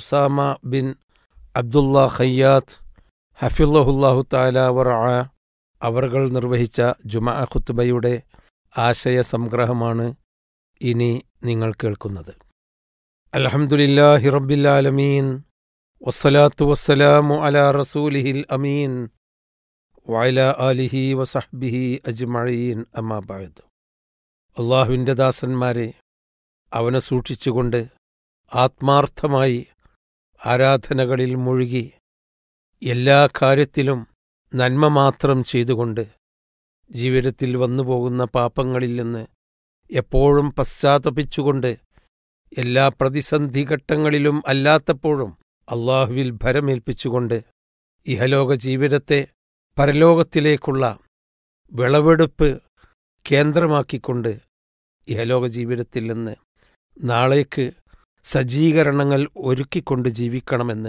Usama bin Abdullah Khayyat ഹഫിള്ളഹുല്ലാഹു താല വറ അവർകൾ നിർവഹിച്ച ജുമാ ഖുത്തുബയുടെ ആശയ സംഗ്രഹമാണ് ഇനി നിങ്ങൾ കേൾക്കുന്നത് അൽഹംദുലില്ലാഹി റബ്ബില്ലാലമീൻ വസ്സലാത്തു വസ്സലാമു അലാ റസൂലിഹിൽ അമീൻ വഅല ആലിഹി വസഹ്ബിഹി അജ്മഈൻ അമ്മാ ബഅദ് അള്ളാഹുവിൻ്റെ ദാസന്മാരെ അവനെ സൂക്ഷിച്ചുകൊണ്ട് ആത്മാർത്ഥമായി ആരാധനകളിൽ മുഴുകി എല്ലാ കാര്യത്തിലും നന്മ മാത്രം ചെയ്തുകൊണ്ട് ജീവിതത്തിൽ വന്നുപോകുന്ന പാപങ്ങളിൽ നിന്ന് എപ്പോഴും പശ്ചാത്തപിച്ചുകൊണ്ട് എല്ലാ പ്രതിസന്ധി ഘട്ടങ്ങളിലും അല്ലാത്തപ്പോഴും അള്ളാഹുവിൽ ഭരമേൽപ്പിച്ചുകൊണ്ട് ഇഹലോക ജീവിതത്തെ പരലോകത്തിലേക്കുള്ള വിളവെടുപ്പ് കേന്ദ്രമാക്കിക്കൊണ്ട് ഇഹലോക ജീവിതത്തിൽ നിന്ന് നാളേക്ക് സജ്ജീകരണങ്ങൾ ഒരുക്കിക്കൊണ്ട് ജീവിക്കണമെന്ന്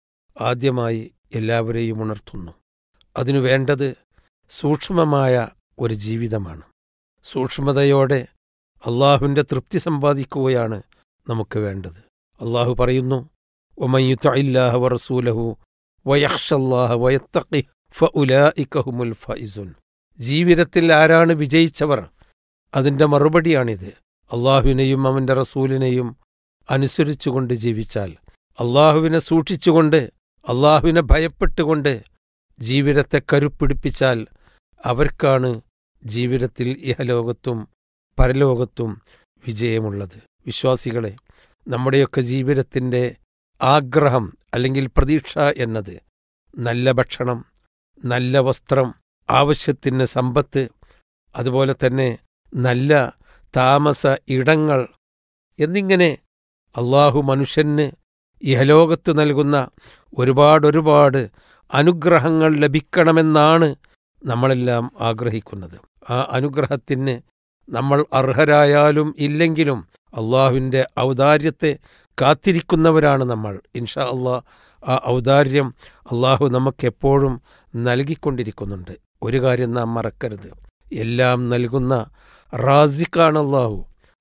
ആദ്യമായി എല്ലാവരെയും ഉണർത്തുന്നു അതിനു വേണ്ടത് സൂക്ഷ്മമായ ഒരു ജീവിതമാണ് സൂക്ഷ്മതയോടെ അള്ളാഹുവിൻ്റെ തൃപ്തി സമ്പാദിക്കുകയാണ് നമുക്ക് വേണ്ടത് അള്ളാഹു പറയുന്നു ഒമയ്യുത്തല്ലാഹ വറസൂലഹു വയഹ്ഷല്ലാഹ വയത്തഖി ഫഉലായിക്കഹുമുൽ ഫൈസുൻ ജീവിതത്തിൽ ആരാണ് വിജയിച്ചവർ അതിൻ്റെ മറുപടിയാണിത് അള്ളാഹുവിനെയും അവൻ്റെ റസൂലിനെയും അനുസരിച്ചുകൊണ്ട് ജീവിച്ചാൽ അള്ളാഹുവിനെ സൂക്ഷിച്ചുകൊണ്ട് അള്ളാഹുവിനെ ഭയപ്പെട്ടുകൊണ്ട് ജീവിതത്തെ കരുപ്പിടിപ്പിച്ചാൽ അവർക്കാണ് ജീവിതത്തിൽ ഇഹലോകത്തും പരലോകത്തും വിജയമുള്ളത് വിശ്വാസികളെ നമ്മുടെയൊക്കെ ജീവിതത്തിൻ്റെ ആഗ്രഹം അല്ലെങ്കിൽ പ്രതീക്ഷ എന്നത് നല്ല ഭക്ഷണം നല്ല വസ്ത്രം ആവശ്യത്തിന് സമ്പത്ത് അതുപോലെ തന്നെ നല്ല താമസ ഇടങ്ങൾ എന്നിങ്ങനെ അള്ളാഹു മനുഷ്യന് ഇഹലോകത്ത് നൽകുന്ന ഒരുപാട് ഒരുപാട് അനുഗ്രഹങ്ങൾ ലഭിക്കണമെന്നാണ് നമ്മളെല്ലാം ആഗ്രഹിക്കുന്നത് ആ അനുഗ്രഹത്തിന് നമ്മൾ അർഹരായാലും ഇല്ലെങ്കിലും അള്ളാഹുവിൻ്റെ ഔദാര്യത്തെ കാത്തിരിക്കുന്നവരാണ് നമ്മൾ ഇൻഷാ അള്ളാഹ് ആ ഔദാര്യം അള്ളാഹു നമുക്കെപ്പോഴും നൽകിക്കൊണ്ടിരിക്കുന്നുണ്ട് ഒരു കാര്യം നാം മറക്കരുത് എല്ലാം നൽകുന്ന റാസിഖാണ് അള്ളാഹു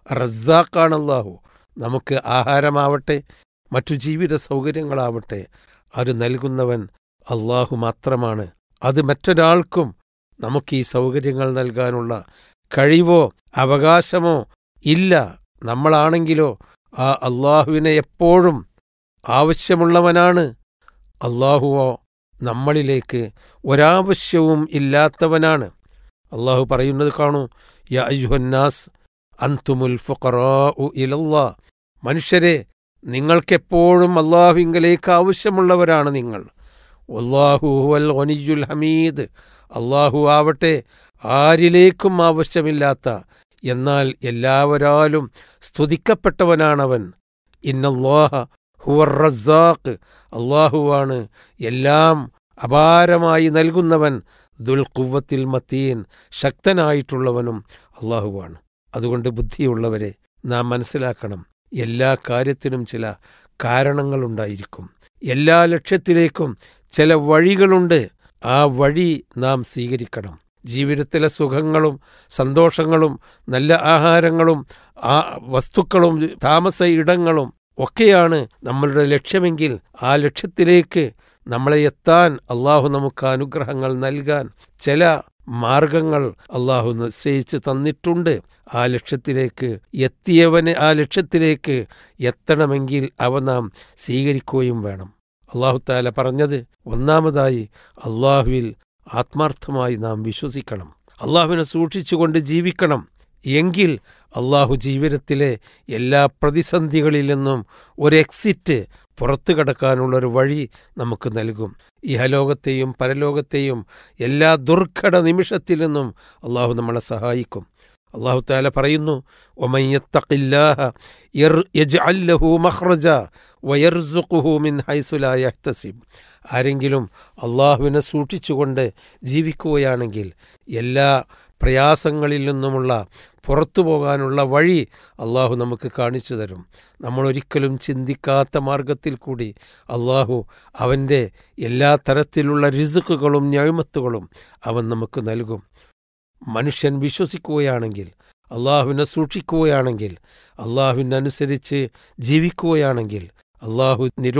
റസാഖാണ് അള്ളാഹു നമുക്ക് ആഹാരമാവട്ടെ മറ്റു ജീവിത സൗകര്യങ്ങളാവട്ടെ അത് നൽകുന്നവൻ അള്ളാഹു മാത്രമാണ് അത് മറ്റൊരാൾക്കും നമുക്ക് ഈ സൗകര്യങ്ങൾ നൽകാനുള്ള കഴിവോ അവകാശമോ ഇല്ല നമ്മളാണെങ്കിലോ ആ അള്ളാഹുവിനെ എപ്പോഴും ആവശ്യമുള്ളവനാണ് അള്ളാഹുവോ നമ്മളിലേക്ക് ഒരാവശ്യവും ഇല്ലാത്തവനാണ് അള്ളാഹു പറയുന്നത് കാണൂ യ അയ്യുഹന്നാസ് അന്തുമുൽ ഫുഖറാഉ ഇലല്ലാ മനുഷ്യരെ നിങ്ങൾക്കെപ്പോഴും അള്ളാഹുവിങ്കലേക്ക് ആവശ്യമുള്ളവരാണ് നിങ്ങൾ അള്ളാഹു ഹുവൽ ഒനിജുൽ ഹമീദ് അള്ളാഹു ആവട്ടെ ആരിലേക്കും ആവശ്യമില്ലാത്ത എന്നാൽ എല്ലാവരാലും സ്തുതിക്കപ്പെട്ടവനാണവൻ ഇന്നല്ലാഹ ഹുവർ റസാഖ് അള്ളാഹുവാണ് എല്ലാം അപാരമായി നൽകുന്നവൻ ദുൽഖുവത്തിൽ മത്തീൻ ശക്തനായിട്ടുള്ളവനും അള്ളാഹുവാണ് അതുകൊണ്ട് ബുദ്ധിയുള്ളവരെ നാം മനസ്സിലാക്കണം എല്ലാ കാര്യത്തിനും ചില കാരണങ്ങളുണ്ടായിരിക്കും എല്ലാ ലക്ഷ്യത്തിലേക്കും ചില വഴികളുണ്ട് ആ വഴി നാം സ്വീകരിക്കണം ജീവിതത്തിലെ സുഖങ്ങളും സന്തോഷങ്ങളും നല്ല ആഹാരങ്ങളും ആ വസ്തുക്കളും താമസ ഇടങ്ങളും ഒക്കെയാണ് നമ്മളുടെ ലക്ഷ്യമെങ്കിൽ ആ ലക്ഷ്യത്തിലേക്ക് നമ്മളെ എത്താൻ അള്ളാഹു നമുക്ക് അനുഗ്രഹങ്ങൾ നൽകാൻ ചില മാർഗങ്ങൾ അള്ളാഹു നിശ്ചയിച്ച് തന്നിട്ടുണ്ട് ആ ലക്ഷ്യത്തിലേക്ക് എത്തിയവന് ആ ലക്ഷ്യത്തിലേക്ക് എത്തണമെങ്കിൽ അവ നാം സ്വീകരിക്കുകയും വേണം അള്ളാഹു താല പറഞ്ഞത് ഒന്നാമതായി അള്ളാഹുവിൽ ആത്മാർത്ഥമായി നാം വിശ്വസിക്കണം അള്ളാഹുവിനെ സൂക്ഷിച്ചുകൊണ്ട് ജീവിക്കണം എങ്കിൽ അള്ളാഹു ജീവിതത്തിലെ എല്ലാ പ്രതിസന്ധികളിൽ നിന്നും ഒരു എക്സിറ്റ് പുറത്തു കടക്കാനുള്ളൊരു വഴി നമുക്ക് നൽകും ഇഹലോകത്തെയും പരലോകത്തെയും എല്ലാ ദുർഘട നിമിഷത്തിൽ നിന്നും അള്ളാഹു നമ്മളെ സഹായിക്കും അള്ളാഹു താല പറയുന്നു ആരെങ്കിലും അള്ളാഹുവിനെ സൂക്ഷിച്ചുകൊണ്ട് ജീവിക്കുകയാണെങ്കിൽ എല്ലാ പ്രയാസങ്ങളിൽ നിന്നുമുള്ള പുറത്തു പോകാനുള്ള വഴി അള്ളാഹു നമുക്ക് കാണിച്ചു തരും നമ്മൾ ഒരിക്കലും ചിന്തിക്കാത്ത മാർഗത്തിൽ കൂടി അള്ളാഹു അവൻ്റെ എല്ലാ തരത്തിലുള്ള രിസുക്കുകളും ഞഴുമത്തുകളും അവൻ നമുക്ക് നൽകും മനുഷ്യൻ വിശ്വസിക്കുകയാണെങ്കിൽ അള്ളാഹുവിനെ സൂക്ഷിക്കുകയാണെങ്കിൽ അള്ളാഹുവിനനുസരിച്ച് ജീവിക്കുകയാണെങ്കിൽ അള്ളാഹു നിരോ